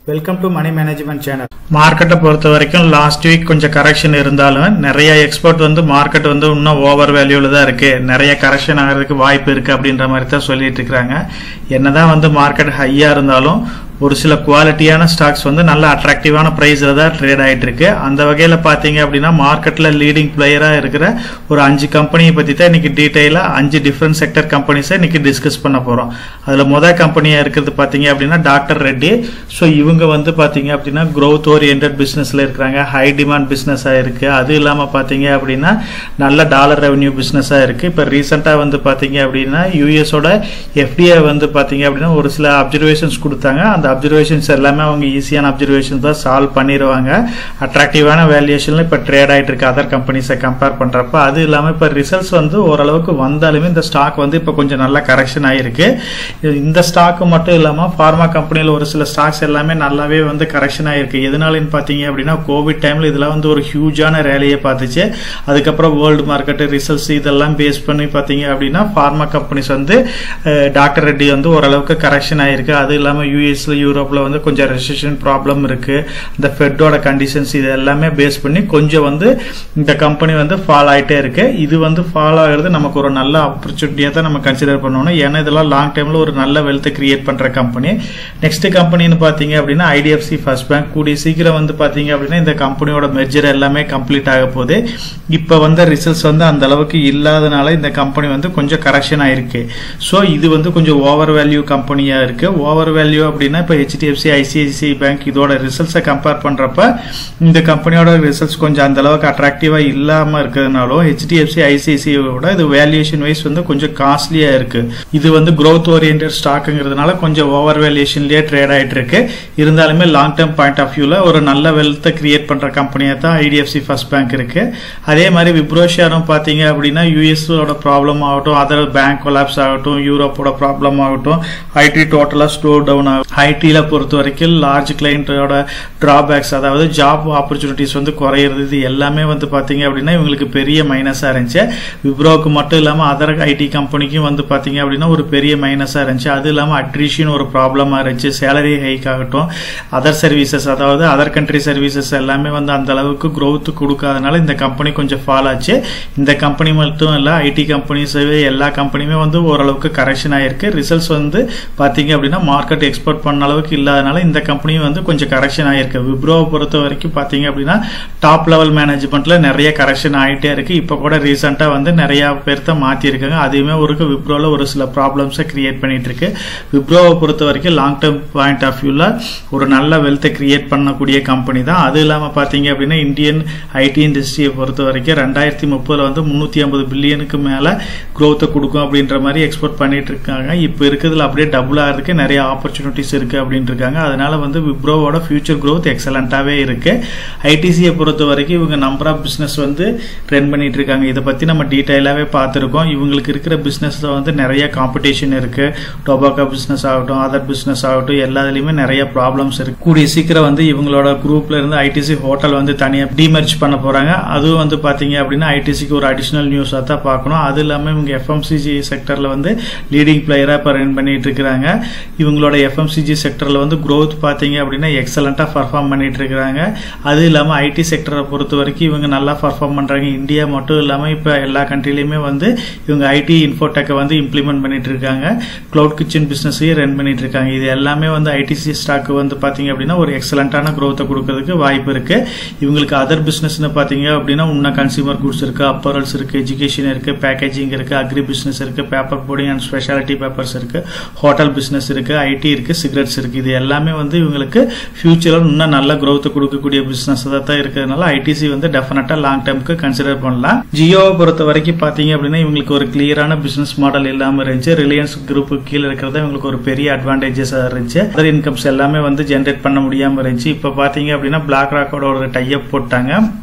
welcome to money management channel மார்க்கெட்டை பொறுத்த வரைக்கும் லாஸ்ட் வீக் கொஞ்சம் கரெக்ஷன் இருந்தாலும் நிறைய எக்ஸ்போர்ட் வந்து மார்க்கெட் வந்து இன்னும் ஓவர் வேல்யூல தான் இருக்கு நிறைய கரெக்ஷன் ஆகிறதுக்கு வாய்ப்பு இருக்கு அப்படின்ற மாதிரி தான் சொல்லிட்டு இருக்காங்க என்னதான் வந்து மார்க்கெட் ஹையா இருந்தாலும் ஒரு சில குவாலிட்டியான ஸ்டாக்ஸ் வந்து நல்ல அட்ராக்டிவான ப்ரைஸில் தான் ட்ரேட் ஆகிட்டு இருக்கு அந்த வகையில் பார்த்தீங்க அப்படின்னா மார்க்கெட்டில் லீடிங் பிளேயராக இருக்கிற ஒரு அஞ்சு கம்பெனியை பற்றி தான் இன்னைக்கு டீட்டெயிலாக அஞ்சு டிஃப்ரெண்ட் செக்டர் கம்பெனிஸை இன்னைக்கு டிஸ்கஸ் பண்ண போகிறோம் அதில் மொதல் கம்பெனியாக இருக்கிறது பார்த்தீங்க அப்படின்னா டாக்டர் ரெட்டி ஸோ இவங்க வந்து பார்த்தீங்க அப்படின்னா க்ரோத் ஓரியன்ட் பிஸ்னஸில் இருக்கிறாங்க ஹை டிமாண்ட் பிஸ்னஸாக இருக்குது அது இல்லாமல் பார்த்தீங்க அப்படின்னா நல்ல டாலர் ரெவன்யூ பிஸ்னஸாக இருக்குது இப்போ ரீசெண்டாக வந்து பார்த்தீங்க அப்படின்னா யூஎஸோட எஃப்டிஐ வந்து பார்த்தீங்க அப்படின்னா ஒரு சில அப்சர்வேஷன்ஸ் கொடுத்தாங்க அந்த அப்சர்வேஷன்ஸ் எல்லாமே அவங்க ஈஸியான அப்சர்வேஷன்ஸ் தான் சால்வ் பண்ணிடுவாங்க அட்ராக்டிவான வேல்யூஷன்ல இப்போ ட்ரேட் ஆகிட்டு இருக்கு அதர் கம்பெனிஸை கம்பேர் பண்ணுறப்ப அது இல்லாமல் இப்போ ரிசல்ட்ஸ் வந்து ஓரளவுக்கு வந்தாலுமே இந்த ஸ்டாக் வந்து இப்போ கொஞ்சம் நல்ல கரெக்ஷன் ஆகிருக்கு இந்த ஸ்டாக்கு மட்டும் இல்லாமல் ஃபார்மா கம்பெனியில் ஒரு சில ஸ்டாக்ஸ் எல்லாமே நல்லாவே வந்து கரெக்ஷன் ஆகிருக்கு எதனாலன்னு பார்த்தீங்க அப்படின்னா கோவிட் டைமில் இதெல்லாம் வந்து ஒரு ஹியூஜான ரேலியை பார்த்துச்சு அதுக்கப்புறம் வேர்ல்டு மார்க்கெட்டு ரிசல்ட்ஸ் இதெல்லாம் பேஸ் பண்ணி பார்த்தீங்க அப்படின்னா ஃபார்மா கம்பெனிஸ் வந்து டாக்டர் ரெட்டி வந்து ஓரளவுக்கு கரெக்ஷன் ஆகிருக்கு அது இல்லாமல் யூஎஸ்ல யூரோப்பில் வந்து கொஞ்சம் ரெசிஷன் ப்ராப்ளம் இருக்கு இந்த ஃபெட்டோட கண்டிஷன்ஸ் இது எல்லாமே பேஸ் பண்ணி கொஞ்சம் வந்து இந்த கம்பெனி வந்து ஃபால் ஆகிட்டே இருக்கு இது வந்து ஃபால் ஆகிறது நமக்கு ஒரு நல்ல ஆப்பர்ச்சுனிட்டியாக தான் நம்ம கன்சிடர் பண்ணணும் ஏன்னா இதெல்லாம் லாங் டைமில் ஒரு நல்ல வெல்த்தை கிரியேட் பண்ணுற கம்பெனி நெக்ஸ்ட் கம்பெனின்னு பார்த்தீங்க அப்படின்னா ஐடிஎஃப்சி ஃபர்ஸ்ட் பேங்க் கூடிய சீக்கிரம் வந்து பார்த்தீங்க அப்படின்னா இந்த கம்பெனியோட மெர்ஜர் எல்லாமே கம்ப்ளீட் ஆக போகுது இப்போ வந்த ரிசல்ட்ஸ் வந்து அந்த அளவுக்கு இல்லாதனால இந்த கம்பெனி வந்து கொஞ்சம் கரெக்ஷன் ஆயிருக்கு ஸோ இது வந்து கொஞ்சம் ஓவர் வேல்யூ கம்பெனியாக இருக்கு ஓவர் வேல்யூ அப்படின்னா இப்போ ஹெச்டிஎஃப்சி ஐசிஐசிஐ பேங்க் இதோட ரிசல்ட்ஸை கம்பேர் பண்ணுறப்ப இந்த கம்பெனியோட ரிசல்ட்ஸ் கொஞ்சம் அந்த அளவுக்கு அட்ராக்டிவாக இல்லாமல் இருக்கிறதுனாலும் ஹெச்டிஎஃப்சி ஐசிஐசியோட இது வேல்யூஷன் வைஸ் வந்து கொஞ்சம் காஸ்ட்லியாக இருக்கு இது வந்து க்ரோத் ஓரியன்ட் ஸ்டாக்குங்கிறதுனால கொஞ்சம் ஓவர் வேல்யூஷன்லேயே ட்ரேட் ஆகிட்டு இருக்கு இருந்தாலுமே லாங் டேர்ம் பாயிண்ட் ஆஃப் வியூவில் ஒரு நல்ல வெல்த்தை கிரியேட் பண்ணுற கம்பெனியாக தான் ஐடிஎஃப்சி ஃபர்ஸ்ட் பேங்க் இருக்கு அதே மாதிரி விப்ரோஷியாரும் பார்த்தீங்க அப்படின்னா யூஎஸோட ப்ராப்ளம் ஆகட்டும் அதர் பேங்க் கொலாப்ஸ் ஆகட்டும் யூரோப்போட ப்ராப்ளம் ஆகட்டும் ஐடி டோட்டலாக ஸ்லோ டவுன் ஆகும் ஐடியில் பொறுத்த வரைக்கும் லார்ஜ் கிளைண்ட்டோட ட்ராபேக்ஸ் அதாவது ஜாப் ஆப்பர்ச்சுனிட்டிஸ் வந்து குறையிறது இது எல்லாமே வந்து பார்த்தீங்க அப்படின்னா இவங்களுக்கு பெரிய மைனஸாக இருந்துச்சு விப்ரோவுக்கு மட்டும் இல்லாமல் அதர் ஐடி கம்பெனிக்கும் வந்து பார்த்தீங்க அப்படின்னா ஒரு பெரிய மைனஸாக இருந்துச்சு அது இல்லாமல் அட்ரிஷன் ஒரு ப்ராப்ளமாக இருந்துச்சு சேலரி ஹைக் ஆகட்டும் அதர் சர்வீசஸ் அதாவது அதர் கண்ட்ரி சர்வீசஸ் எல்லாமே வந்து அந்த அளவுக்கு க்ரோத் கொடுக்காதனால இந்த கம்பெனி கொஞ்சம் ஃபால் ஆச்சு இந்த கம்பெனி மட்டும் இல்லை ஐடி கம்பெனிஸ் எல்லா கம்பெனியுமே வந்து ஓரளவுக்கு கரெக்ஷன் ஆயிருக்கு ரிசல்ட்ஸ் வந்து பார்த்தீங்க அப்படின்னா மார்க்கெட் எக்ஸ்போர்ட் பண்ண அளவுக்கு இல்லாதனால இந்த கம்பெனியும் வந்து கொஞ்சம் கரெக்ஷன் ஆயிருக்கு விப்ரோவை பொறுத்த வரைக்கும் பார்த்தீங்க அப்படின்னா டாப் லெவல் மேனேஜ்மெண்ட்ல நிறைய கரெக்ஷன் ஆகிட்டே இருக்கு இப்போ கூட ரீசெண்டாக வந்து நிறைய பேர்த்த மாற்றிருக்காங்க அதுவுமே ஒரு விப்ரோவில் ஒரு சில ப்ராப்ளம்ஸை கிரியேட் பண்ணிட்டு இருக்கு விப்ரோவை பொறுத்த வரைக்கும் லாங் டேர்ம் பாயிண்ட் ஆஃப் வியூவில் ஒரு நல்ல வெல்த்தை கிரியேட் பண்ணக்கூடிய கம்பெனி தான் அது இல்லாமல் பார்த்தீங்க அப்படின்னா இந்தியன் ஐடி இண்டஸ்ட்ரியை பொறுத்த வரைக்கும் ரெண்டாயிரத்தி முப்பதில் வந்து முந்நூற்றி ஐம்பது பில்லியனுக்கு மேலே க்ரோத்தை கொடுக்கும் அப்படின்ற மாதிரி எக்ஸ்போர்ட் பண்ணிட்டு இருக்காங்க இப்போ இருக்கிறதுல அப்படியே டபுள் ஆகிறதுக்கு நிறைய ஆப்பர்ச்சுனிட்டிஸ் இருக்கு அப்படின்ட்டு இருக்காங்க அதனால வந்து விப்ரோவோட ஃபியூச்சர் க்ரோத் எக்ஸலண்ட்டாகவே இருக்கு ஐடிசியை பொறுத்த வரைக்கும் இவங்க நம்பர் ஆஃப் பிஸ்னஸ் வந்து ரன் பண்ணிட்டு இருக்காங்க இதை பற்றி நம்ம டீட்டெயிலாகவே பார்த்துருக்கோம் இவங்களுக்கு இருக்கிற பிஸ்னஸில் வந்து நிறைய காம்படிஷன் இருக்கு டொபாக்கோ பிஸ்னஸ் ஆகட்டும் அதர் பிஸ்னஸ் ஆகட்டும் எல்லாத்துலேயுமே நிறைய ப்ராப்ளம்ஸ் இருக்கு கூடிய சீக்கிரம் வந்து இவங்களோட குரூப்ல இருந்து ஐடிசி ஹோட்டல் வந்து தனியாக டிமர்ஜ் பண்ண போறாங்க அதுவும் வந்து பார்த்தீங்க அப்படின்னா ஐடிசிக்கு ஒரு அடிஷனல் நியூஸாக தான் பார்க்கணும் அது இல்லாமல் இவங்க எஃப்எம்சிஜி செக்டரில் வந்து லீடிங் பிளேயராக இப்போ ரன் பண்ணிட்டு இருக்கிறாங்க இவங்களோட எஃப்எம்சிஜி செக்டரில் வந்து க்ரோத் பார்த்தீங்க அப்படின்னா எக்ஸலண்ட்டாக பர்ஃபார்ம் பண்ணிட்டு இருக்கிறாங்க அது இல்லாமல் ஐடி செக்டரை பொறுத்த வரைக்கும் இவங்க நல்லா பர்ஃபார்ம் பண்ணுறாங்க இந்தியா மட்டும் இல்லாமல் இப்போ எல்லா கண்ட்ரிலையுமே வந்து இவங்க ஐடி இன்ஃபோடெக்கை வந்து இம்ப்ளிமெண்ட் பண்ணிட்டு இருக்காங்க க்ளவுட் கிச்சன் பிஸ்னஸையும் ரன் பண்ணிட்டு இருக்காங்க இது எல்லாமே வந்து ஐடிசி ஸ்டாக்கு வந்து பார்த்தீங்க அப்படின்னா ஒரு எக்ஸலண்ட்டான க்ரோத்தை கொடுக்கறதுக்கு வாய்ப்பு இருக்கு இவங்களுக்கு அதர் பிஸ்னஸ்னு பார்த்தீங்க அப்படின்னா இன்னும் கன்சியூமர் குட்ஸ் இருக்கு அப்பரல்ஸ் இருக்கு எஜுகேஷன் இருக்கு பேக்கேஜிங் இருக்கு அக்ரி பிஸ்னஸ் இருக்கு paper boarding and speciality papers இருக்கு ஹோட்டல் பிஸ்னஸ் இருக்கு ஐடி இருக்கு சிகரெட்ஸ் இருக்கு இது எல்லாமே வந்து இவங்களுக்கு ஃபியூச்சரில் இன்னும் நல்ல க்ரோத் கொடுக்கக்கூடிய பிசினஸ் தான் இருக்கிறதுனால ஐடிசி வந்து டெஃபினட்டா லாங் டேர்முக்கு கன்சிடர் பண்ணலாம் ஜியோவை பொறுத்த வரைக்கும் பாத்தீங்க அப்படின்னா இவங்களுக்கு ஒரு கிளியரான பிசினஸ் மாடல் இல்லாம இருந்துச்சு ரிலையன்ஸ் குரூப் கீழே இருக்கிறது இவங்களுக்கு ஒரு பெரிய அட்வான்டேஜஸ் இருந்துச்சு அதர் இன்கம்ஸ் எல்லாமே வந்து ஜென்ரேட் பண்ண முடியாம இருந்துச்சு இப்போ பாத்தீங்க அப்படின்னா பிளாக் ராக்கோட ஒரு டைப் போட்டாங்க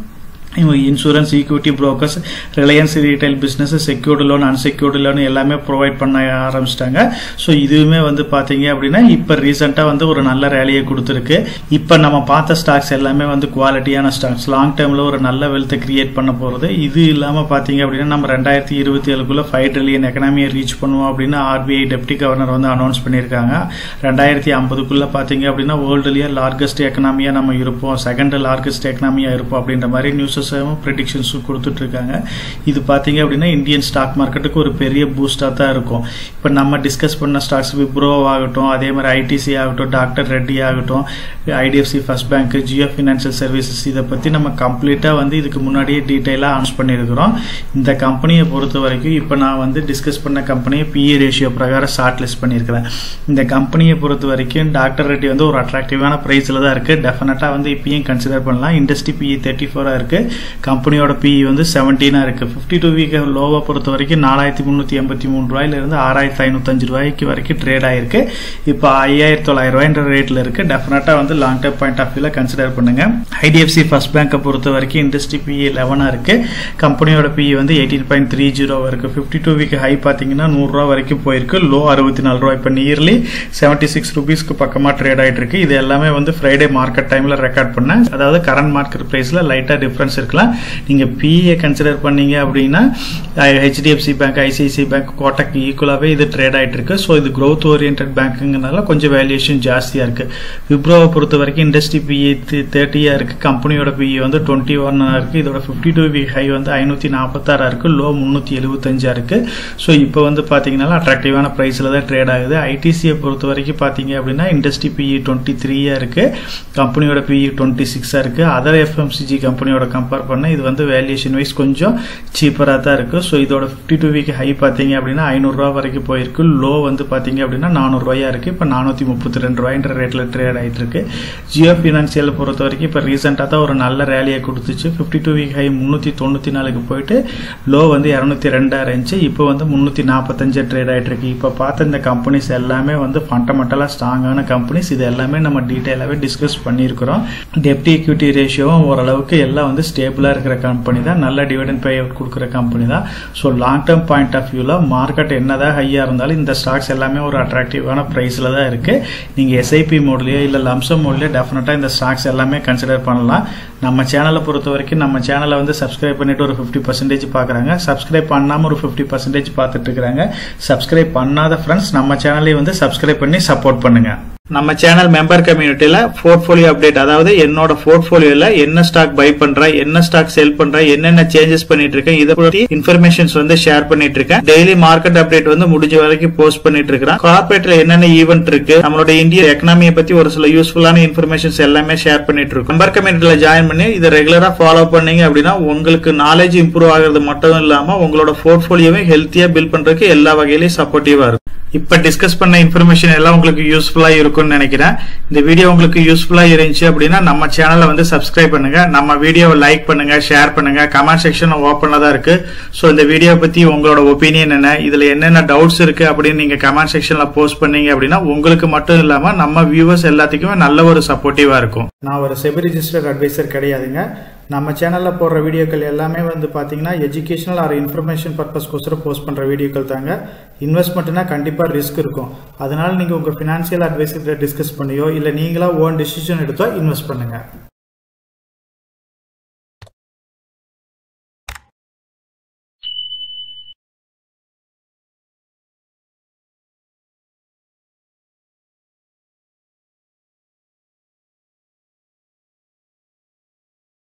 இவங்க insurance equity brokers Reliance retail business secured loan unsecured loan எல்லாமே ப்ரொவைட் பண்ண ஆரம்பிச்சிட்டாங்க ஸோ இதுவுமே வந்து பார்த்தீங்க அப்படின்னா இப்போ ரீசெண்டாக வந்து ஒரு நல்ல ரேலியை கொடுத்துருக்கு இப்போ நம்ம பார்த்த ஸ்டாக்ஸ் எல்லாமே வந்து குவாலிட்டியான ஸ்டாக்ஸ் லாங் டேர்மில் ஒரு நல்ல வெல்த்தை கிரியேட் பண்ண போகிறது இது இல்லாமல் பார்த்தீங்க அப்படின்னா நம்ம ரெண்டாயிரத்தி இருபத்தி ஏழுக்குள்ளே ஃபைவ் ட்ரில்லியன் எக்கனாமியை ரீச் பண்ணுவோம் அப்படின்னு ஆர்பிஐ டெப்டி கவர்னர் வந்து அனௌன்ஸ் பண்ணியிருக்காங்க ரெண்டாயிரத்தி ஐம்பதுக்குள்ளே பார்த்தீங்க அப்படின்னா வேர்ல்டுலேயே லார்கஸ்ட் எக்கனாமியாக நம்ம இருப்போம் செகண்ட் லார்கஸ்ட் எக்கனாமியாக இருப்போம் அப்படின்ற மாதிரி நியூஸஸும் ப்ரிடிக்ஷன்ஸும் கொடுத்துட்டு இருக்காங்க இது பார்த்தீங்க அப்படின்னா இந்தியன் ஸ்டாக் மார்க்கெட்டுக்கு ஒரு பெரிய பூஸ்டாக தான் இருக்கும் இப்போ நம்ம டிஸ்கஸ் பண்ண ஸ்டாக்ஸ் விப்ரோ ஆகட்டும் அதே மாதிரி ஐடிசி ஆகட்டும் டாக்டர் ரெட்டி ஆகட்டும் IDFC first bank Jio financial services இதை பற்றி நம்ம கம்ப்ளீட்டாக வந்து இதுக்கு முன்னாடியே டீட்டெயிலாக அனௌன்ஸ் பண்ணியிருக்கிறோம் இந்த கம்பெனியை பொறுத்த வரைக்கும் இப்போ நான் வந்து டிஸ்கஸ் பண்ண கம்பெனியை பிஇ ரேஷியோ பிரகாரம் ஷார்ட் லிஸ்ட் பண்ணியிருக்கிறேன் இந்த கம்பெனியை பொறுத்த வரைக்கும் டாக்டர் ரெட்டி வந்து ஒரு அட்ராக்டிவான ப்ரைஸில் தான் இருக்குது டெஃபினட்டாக வந்து இப்பயும் கன்சிடர் பண்ணலாம் இண்டஸ்ட்ரி பிஇ தேர்ட்டி ஃபோராக இருக்குது கம்பெனியோட பிஇ வந்து செவன்டீனாக இருக்குது ஃபிஃப்டி டூ வீக் லோவை பொறுத்த வரைக்கும் நாலாயிரத்தி முந்நூற்றி எண்பத்தி மூணு ரூபாயிலிருந்து ஆறாயிரத்தி ஐநூற்றஞ்சு ரூபாய்க்கு வரைக்கும் ட்ரேட் ஆயிருக்கு இப்போ ஐயாயிரத்தி தொள்ளாயிரம் ரூபாய்ன்ற ரேட்டில் இருக்குது டெஃபினட்டாக வந்து லாங் டேர்ம் பாயிண்ட் ஆஃப் வியூவில் கன்சிடர் பண்ணுங்க ஐடிஎஃப்சி ஃபர்ஸ்ட் பேங்கை பொறுத்த வரைக்கும் இண்டஸ்ட்ரி பிஇ லெவனாக இருக்குது கம்பெனியோட பிஇ வந்து எயிட்டீன் பாயிண்ட் த்ரீ ஜீரோ இருக்குது ஃபிஃப்டி டூ வீக் ஹை பார்த்தீங்கன்னா நூறுரூவா வரைக்கும் போயிருக்கு லோ அறுபத்தி நாலு ரூபா இப்போ நியர்லி செவன்ட்டி சிக்ஸ் ருபீஸ்க்கு பக்கமாக ட்ரேட் ஆகிட்டு இருக்கு இது எல்லாமே வந்து ஃப்ரைடே மார்க்கெட் டைமில் ரெக்கார்ட் பண்ணேன் அதாவது கரண்ட் மார்க்கெட் ப்ரைஸில் லைட்டாக டிஃப்ரென்ஸ் இருக்கலாம் நீங்கள் பிஏ கன்சிடர் பண்ணீங்க அப்படின்னா HDFC bank ICICI bank Kotak ஈக்குவலாகவே இது ட்ரேட் ஆகிட்டு இருக்கு ஸோ இது growth ஓரியன்ட் பேங்க்குங்கனால கொஞ்சம் வேல்யூஷன் ஜாஸ்தியாக இருக்கு விப்ரோவை பொறுத்த வரைக்கும் இண்டஸ்ட்ரி பிஇ தேர்ட்டியாக இருக்கு கம்பெனியோட பிஇ வந்து டுவெண்ட்டி ஒன்னாக இருக்கு இதோட ஃபிஃப்டி டூ வீக் ஹை வந்து ஐநூற்றி நாற்பத்தாறா இருக்கு லோ முந்நூற்றி எழுபத்தஞ்சா இருக்கு ஸோ இப்போ வந்து பார்த்தீங்கன்னா அட்ராக்டிவான ப்ரைஸில் தான் ட்ரேட் ஆகுது ஐடிசியை பொறுத்த வரைக்கும் பார்த்தீங்க அப்படின்னா இண்டஸ்ட்ரி பிஇ டுவெண்ட்டி த்ரீயா இருக்கு கம்பெனியோட பிஇ டுவெண்ட்டி சிக்ஸாக இருக்கு அதர் எஃப்எம்சிஜி கம்பெனியோட கம்பேர் பண்ண இது வந்து வேல்யூஷன் வைஸ் கொஞ்சம் சீப்பராக தான் இருக்கு ஸோ இதோட ஃபிஃப்டி டூ வீக் ஹை பார்த்தீங்க அப்படின்னா ஐநூறுரூவா வரைக்கும் போயிருக்கு லோ வந்து பார்த்தீங்க அப்படின்னா நானூறுரூவாயா இருக்கு இப்போ நானூற்றி முப்பத்தி ரெண்டு ரூபாய்ன்ற ரேட்டில் ட்ரேட் ஆகிட்டு இருக்கு ஜியோ ஃபினான்சியல் பொறுத்த வரைக்கும் இப்போ ரீசெண்டாக தான் ஒரு நல்ல ரேலியை கொடுத்துச்சு ஃபிஃப்டி டூ வீக் ஹை முந்நூற்றி தொண்ணூற்றி நாலுக்கு போயிட்டு லோ வந்து இரநூத்தி ரெண்டாக இருந்துச்சு இப்போ வந்து முந்நூற்றி நாற்பத்தஞ்சு ட்ரேட் ஆகிட்டு இருக்கு இப்போ பார்த்த இந்த கம்பெனிஸ் எல்லாமே வந்து ஃபண்டமெண்டலாக ஸ்ட்ராங்கான கம்பெனிஸ் இது எல்லாமே நம்ம டீட்டெயிலாகவே டிஸ்கஸ் பண்ணியிருக்கிறோம் டெப்டி equity ரேஷியோவும் ஓரளவுக்கு எல்லாம் வந்து ஸ்டேபிளாக இருக்கிற கம்பெனி தான் நல்ல டிவிடெண்ட் பே அவுட் கொடுக்குற கம்பெனி தான் so long term point of வியூவில் மார்க்கெட் என்னதான் ஹையாக இருந்தாலும் இந்த ஸ்டாக்ஸ் எல்லாமே ஒரு அட்ராக்டிவான ப்ரைஸில் தான் இருக்குது நீங்கள் எஸ்ஐபி மோட்லேயோ இல்லை லம்சம் மோட்லேயோ டெஃபினட்டாக இந்த ஸ்டாக்ஸ் எல்லாமே கன்சிடர் பண்ணலாம் நம்ம சேனலை பொறுத்த வரைக்கும் நம்ம சேனலை வந்து சப்ஸ்கிரைப் பண்ணிட்டு ஒரு ஃபிஃப்டி பர்சன்டேஜ் பார்க்குறாங்க சப்ஸ்கிரைப் பண்ணாமல் ஒரு ஃபிஃப்டி பர்சன்டேஜ் பார்த்துட்டு இருக்கிறாங்க சப்ஸ்கிரைப் பண்ணாத ஃப்ரெண்ட்ஸ் நம்ம சேனலையும் வந்து சப்ஸ்கிரைப் பண்ணி சப்போர்ட் பண்ணுங்க நம்ம சேனல் மெம்பர் கம்யூனிட்டியில போர்ட்ஃபோலியோ அப்டேட் அதாவது என்னோட போர்ட்ஃபோலியோல என்ன ஸ்டாக் பை பண்றேன் என்ன ஸ்டாக் செல் பண்றேன் என்னென்ன சேஞ்சஸ் பண்ணிட்டு இருக்கேன் இதை பத்தி இன்ஃபர்மேஷன்ஸ் வந்து ஷேர் பண்ணிட்டு இருக்கேன் டெய்லி மார்க்கெட் அப்டேட் வந்து முடிஞ்ச வரைக்கும் போஸ்ட் பண்ணிட்டு இருக்கிறேன் கார்பரேட்ல என்னென்ன ஈவென்ட் இருக்கு நம்மளோட இந்திய எக்கனாமியை பத்தி ஒரு சில யூஸ்ஃபுல்லான இன்ஃபர்மேஷன்ஸ் எல்லாமே ஷேர் பண்ணிட்டு இருக்கோம் மெம்பர் கம்யூனிட்டியில ஜாயின் பண்ணி இதை ரெகுலரா ஃபாலோ பண்ணீங்க அப்படின்னா உங்களுக்கு நாலேஜ் இம்ப்ரூவ் ஆகிறது மட்டும் இல்லாம உங்களோட போர்ட்ஃபோலியோவை ஹெல்த்தியா பில்ட் பண்றதுக்கு எல்லா வகையிலயும் சப்போர்ட்டிவா இருக்கும் இப்ப டிஸ்கஸ் பண்ண இன்ஃபர்மேஷன் எல்லாம் உங்களுக்கு யூஸ்ஃபுல்லா இருக்கும்னு நினைக்கிறேன் இந்த வீடியோ உங்களுக்கு யூஸ்ஃபுல்லா இருந்துச்சு அப்படின்னா நம்ம சேனலை வந்து சப்ஸ்கிரைப் பண்ணுங்க நம்ம வீடியோவை லைக் பண்ணுங்க ஷேர் பண்ணுங்க கமெண்ட் செக்ஷன் ஓப்பன்ல தான் இருக்கு ஸோ இந்த வீடியோ பத்தி உங்களோட ஒப்பீனியன் என்ன இதுல என்னென்ன டவுட்ஸ் இருக்கு அப்படின்னு நீங்க கமெண்ட் செக்ஷன்ல போஸ்ட் பண்ணீங்க அப்படின்னா உங்களுக்கு மட்டும் இல்லாம நம்ம வியூவர்ஸ் எல்லாத்துக்குமே நல்ல ஒரு சப்போர்ட்டிவா இருக்கும் நான் ஒரு செபி ரிஜிஸ்டர்ட் அட்வைசர் கிடையாதுங்க நம்ம சேனலில் போடுற வீடியோக்கள் எல்லாமே வந்து பார்த்தீங்கன்னா எஜுகேஷனல் ஆர் இன்ஃபர்மேஷன் பர்பஸ்க்கோசரம் போஸ்ட் பண்ணுற வீடியோக்கள் தாங்க இன்வெஸ்ட்மெண்ட்னா கண்டிப்பாக ரிஸ்க் இருக்கும் அதனால நீங்கள் உங்கள் ஃபினான்ஷியல் அட்வைசர்கிட்ட டிஸ்கஸ் பண்ணியோ இல்லை நீங்களா ஓன் டெசிஷன் எடுத்தோ இன்வெஸ்ட் பண்ணுங்கள்